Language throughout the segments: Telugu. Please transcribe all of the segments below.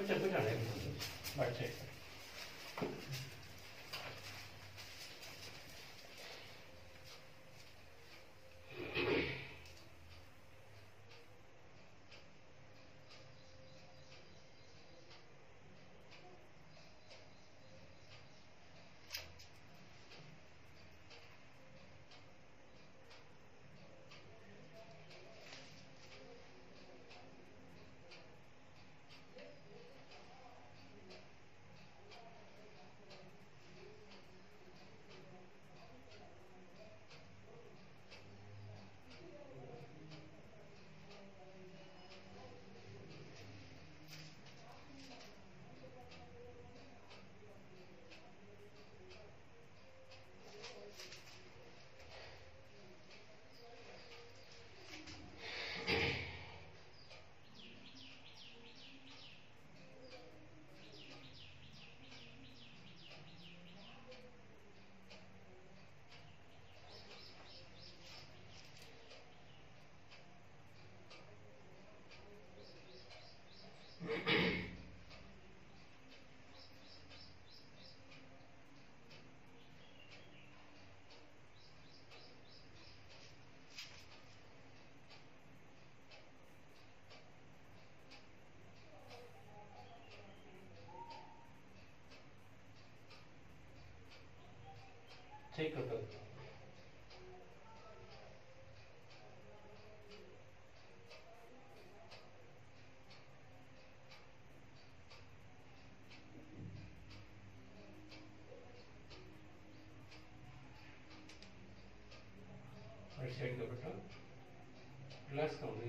కొంచెం కూర్చోండి బట్ సైడ్ చెయ్యి కొట్టదు రైట్ సైడ్ కాబట్టి రిలాక్స్గా ఉంది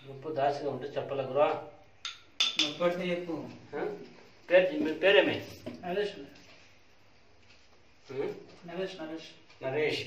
నొప్పు దాసిగా ఉంటే చెప్పలే గురా నొప్పటి చెప్పు ఆ? పేరు మీ పేరేమే నరేష్ ఉం? నరేష్ నరేష్ నరేష్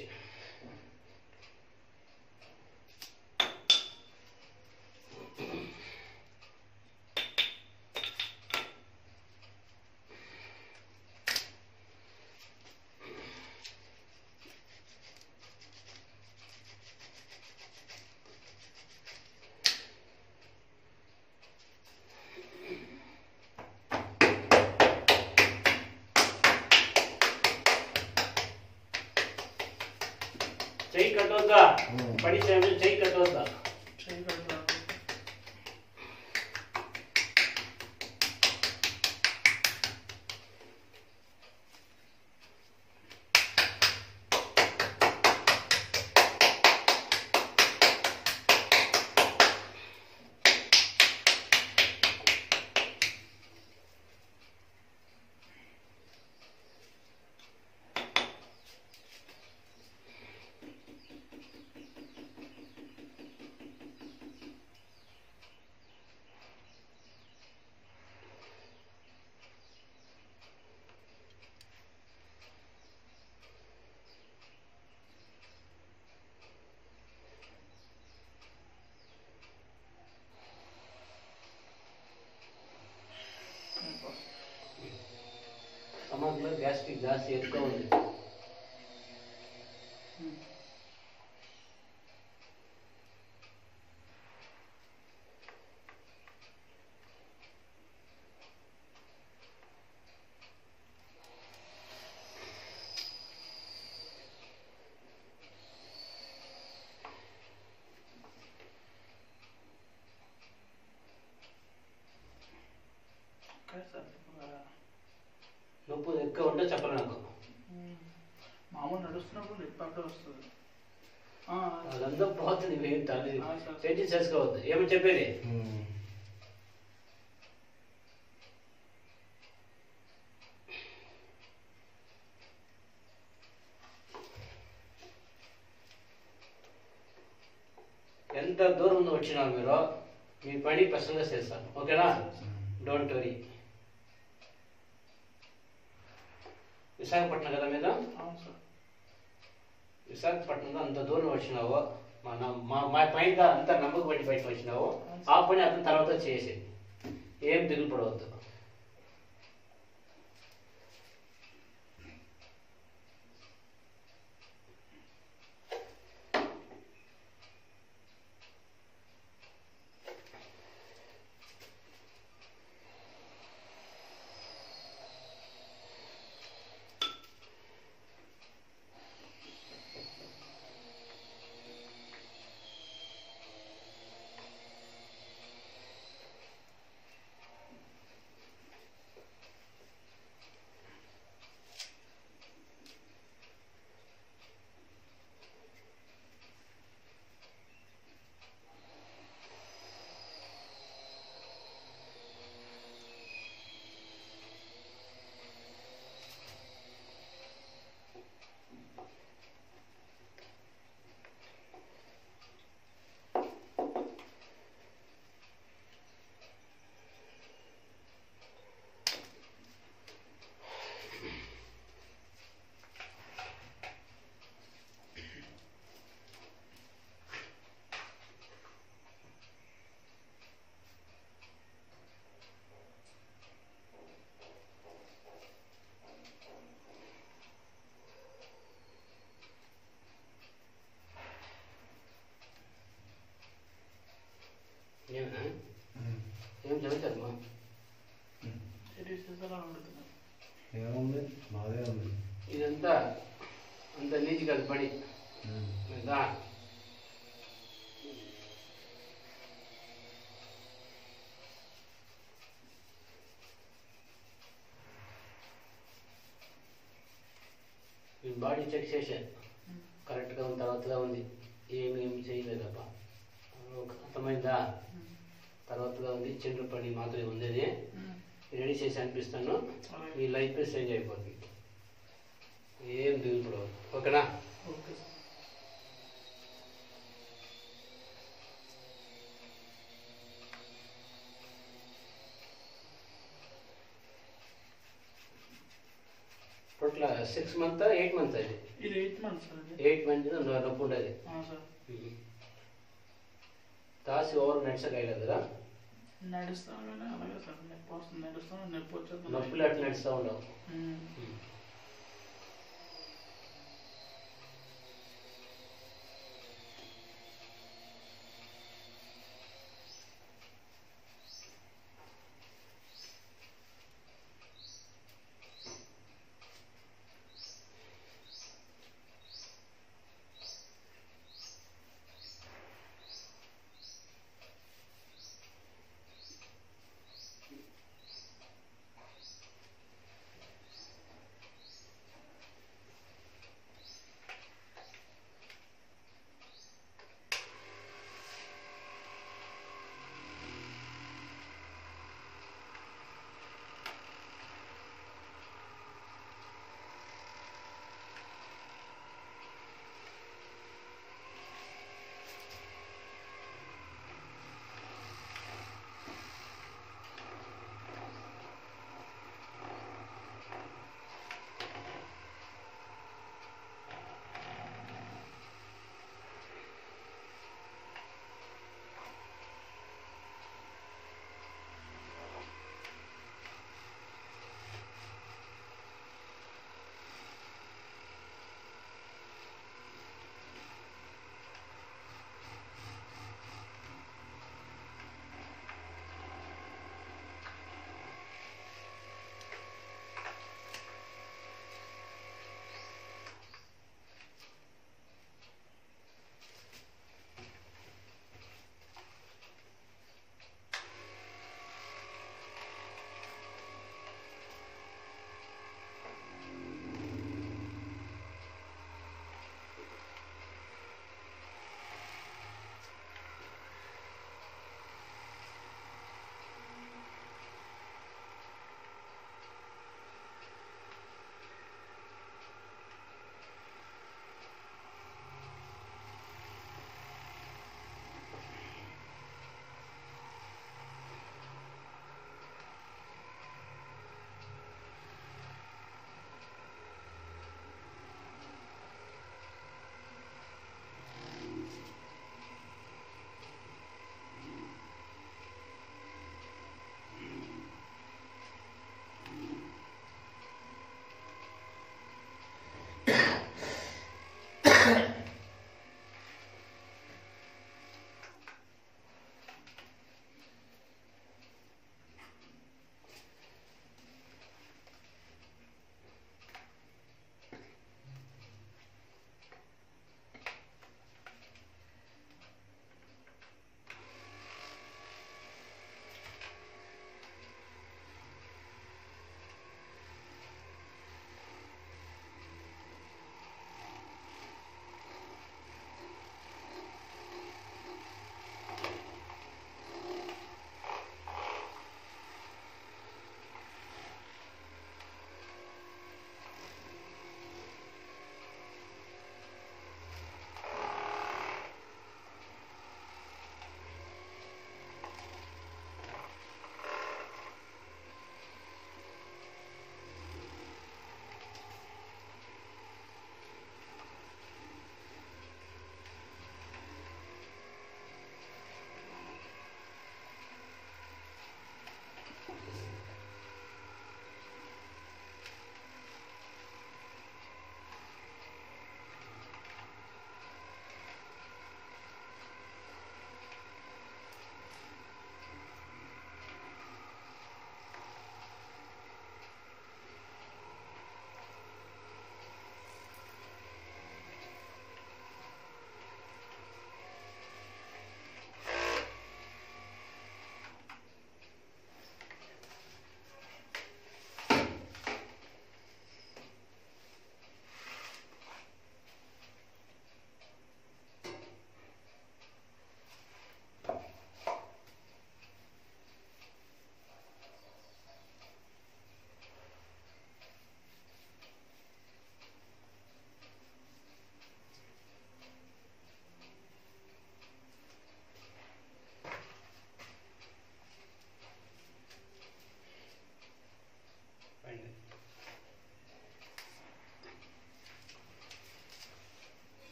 చెయ్యి కట్టవద్దా పడి సమయంలో చెయ్యి కట్టవద్దా చెయ్యి పెడతా స్టమక్లో గ్యాస్ట్రిక్ జాస్తి ఎక్కువ ఉంది ఓకే సార్ నొప్పి ఎక్కువ ఉంటే చెప్పరు నాకు మామూలు నడుస్తున్నప్పుడు లిప్ అప్పుడే వస్తుంది ఆ, అదంతా పోతుంది ఇవేం తల్లి ఆ, సార్. టెన్షన్ చేసుకోవద్దు ఏమని చెప్పేది ఎంత దూరం ఉందో వచ్చినా మీరు మీ పని పర్సనల్గా చేస్తాను ఓకేనా డోంట్ వరీ విశాఖపట్నం కదా మీద అవును సార్ విశాఖపట్నంలో అంత దూరం వచ్చినావు మన మా మా పైన అంత నమ్మకం బట్టి బయటకు వచ్చినావు ఆ పని అతని తర్వాత చేసి ఏం దిగులు పడవద్దు ఏమన్నా ఏం జరుగుతుందమ్మా సిటీ సీజన్ అడుగుతున్నాను ఏముంది బాగా ఉంది ఇదంతా అంత నీతి కాదు పని లేదా ఈ బాడీ చెక్ చేశాను కరెక్ట్గా ఉన్న తర్వాతగా ఉంది ఏమి ఏమి చేయలేదప్ప అర్థమైందా తర్వాతగా ఉంది చెండు పని మాత్రమే ఉంది అది రెడీ చేసి అనిపిస్తాను మీ లైఫ్ చేంజ్ అయిపోతుంది ఏం దిగులు ఓకేనా ఓకే సార్ ఎట్లా సిక్స్ మంత్ ఎయిట్ మంత్ అది ఇది ఎయిత్ మంత్ సార్ ఇది ఎయిట్ మంత్ నొప్పి ఉండేది ఆ, సార్ తాసి ఓవర్ నడిచగలదురా నడుస్తాను కానీ అలాగే సార్ నొప్పి వస్తుంది నడుస్తాను నొప్పి వచ్చేది నొప్పులు అట్లా నడుస్తూ ఉండవు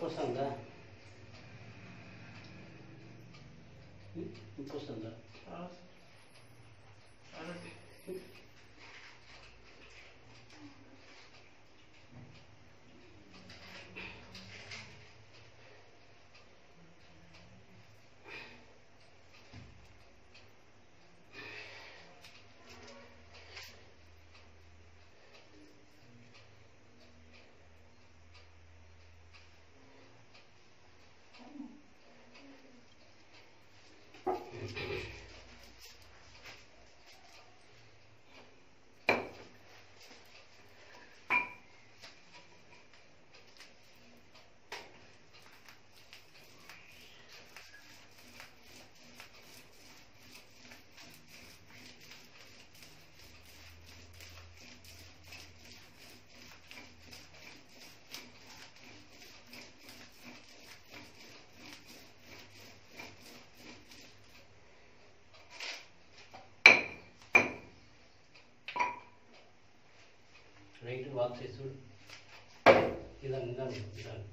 వస్తుందా ఉప్పు వస్తుందా చాలా సార్ అలాగే రైట్ వాక్ చేసి చూడు ఇలా నిదానం నిదానం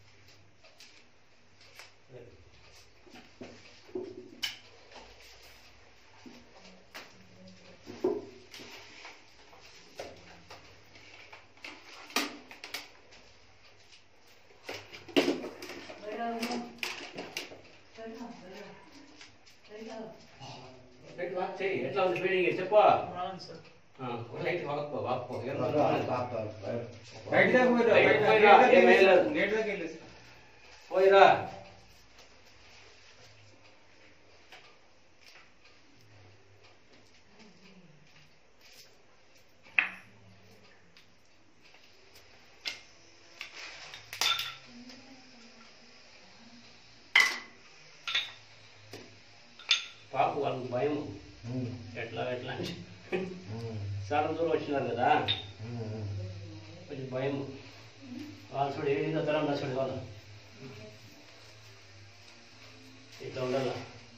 రైట్ వాక్ చేయి ఎట్లా ఉంది ఫీలింగ్ చెప్పు బాగుంది సార్ రైట్ వాక్ పో వాక్ పో ఏం రా, కాదు. రా, రా, రా. బయట దాకా పోయిరా, బయట బయట పోయిరా, గేట్ దాకా ఏం వెళ్ళేసి- వేయలేదు. గేట్ దాకా వెళ్ళేసి. పోయిరా పాప వాళ్ళకి భయం ఉమ్, ఎట్లా ఎట్లా అని ఉమ్, చాలా దూరం వచ్చినారు కదా ఉమ్, ఉమ్. కొంచెం భయం వాళ్ళు చూడు ఏ విధంగా ధర ఉన్నా చూడు వాళ్ళు ఇట్లా ఉండాల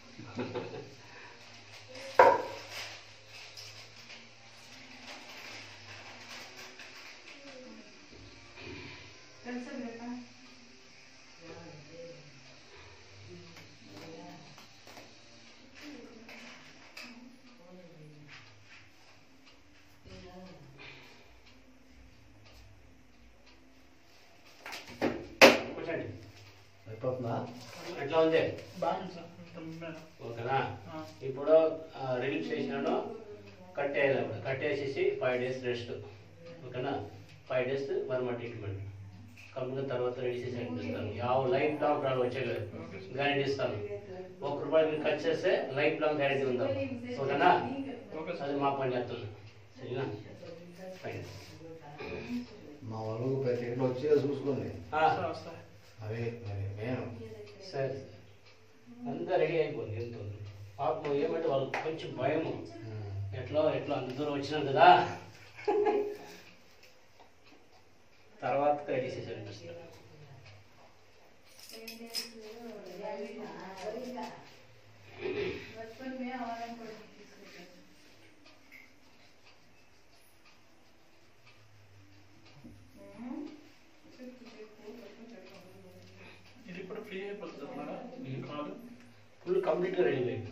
కూర్చోండి అయిపోతుందా ఎట్లా ఉంది బాగుంది సార్ ఇంత ముందు ఓకేనా ఆ. ఇప్పుడు రిలీఫ్ చేసినాను కట్టేయాలి అప్పుడు కట్టేసేసి ఫైవ్ డేస్ రెస్ట్ ఓకేనా five days Varma treatment complete తర్వాత రెడీ చేసి అనిపిస్తాను యావ లైఫ్ లాంగ్ ప్రాబ్లం వచ్చేలేదు గ్యారెంటీ ఇస్తాను ఒక రూపాయి మీరు ఖర్చు చేస్తే లైఫ్ లాంగ్ గ్యారెంటీ ఉందాం ఓకేనా ఓకే సార్ అది మా పని చేస్తాను సరేనా ఫైన్ మా వాళ్ళు ప్రతి ఇంట్లో వచ్చి చూసుకోండి ఆ, సార్ వస్తాయి అవి మరి నేను సరే అంతా రెడీ అయిపోయింది ఎంత ఉంది పాపం ఏమంటే వాళ్ళకి కొంచెం భయము ఉమ్. ఎట్లా ఎట్లా అంత దూరం వచ్చినాం కదా తర్వాత రెడీ చేసి అనిపిస్తుంది ఇది ఇప్పుడు ఫ్రీ అయిపోతుంది అన్నారా ఉమ్. కాదు ఫుల్ కంప్లీట్గా రెడీ అయిపోయింది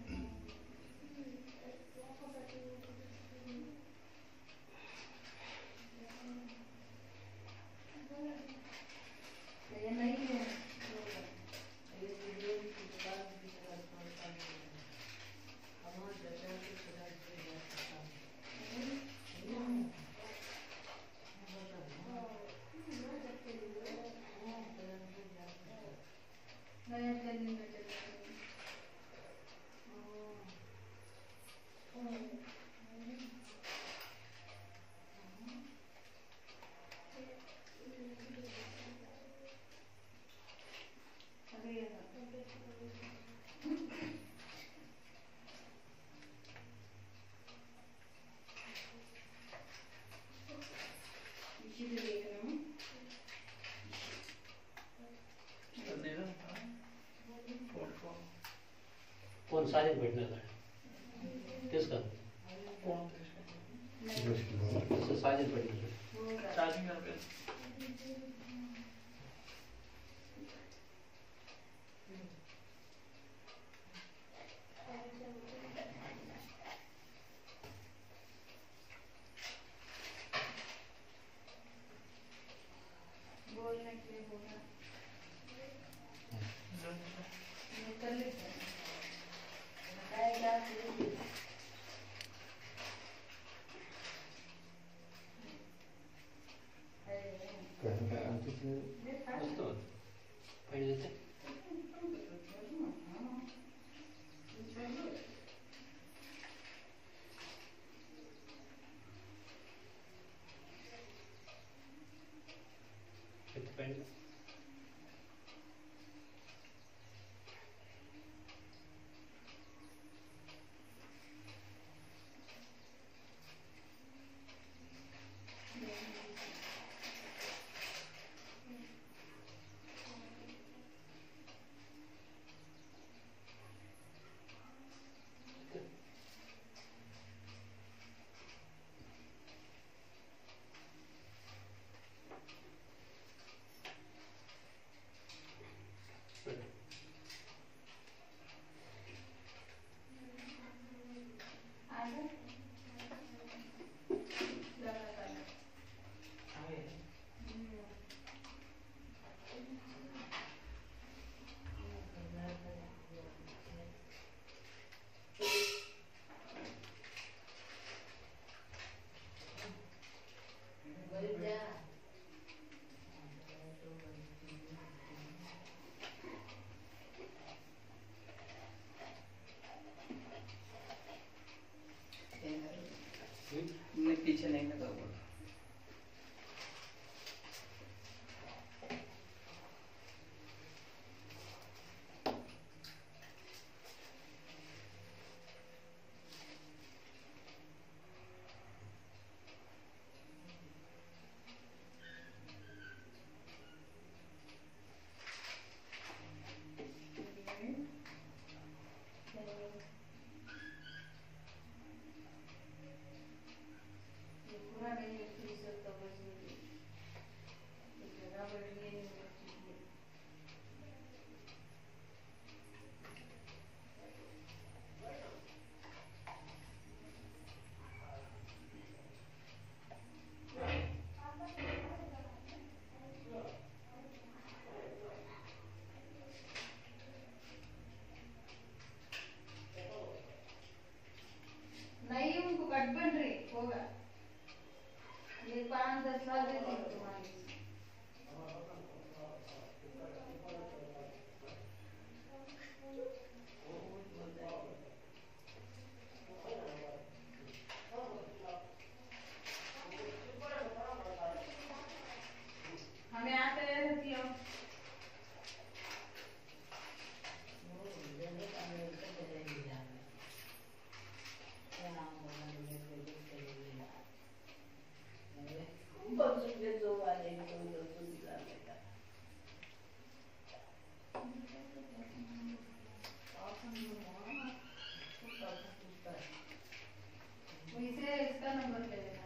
నేను ఫోన్ ఫోన్ ఫోన్ సాధ్యం పెట్టినా తీసుకో ఫోన్ తీసుకో చూసుకో. సాధ్యం పెట్టిన ఛార్జింగ్ అయిపోయింది बोलने के लिए बोला निकल ही गया। आएगा फिर కరెంట్ ఫ్యాన్ అనిపించింది వస్తుంది పైన వెళ్తే ఎత్తు పైన పెట్టు. आगे लगातार मैं पीछे नहीं लगा हुआ पूरा नहीं है सब तो बस ये जगह बढ़ गई है नहीं उनको कट बन रही होगा ये पाँच दस साल से थी तुम्हारी हमें आते रहती हो इसे इसका नंबर ले लेना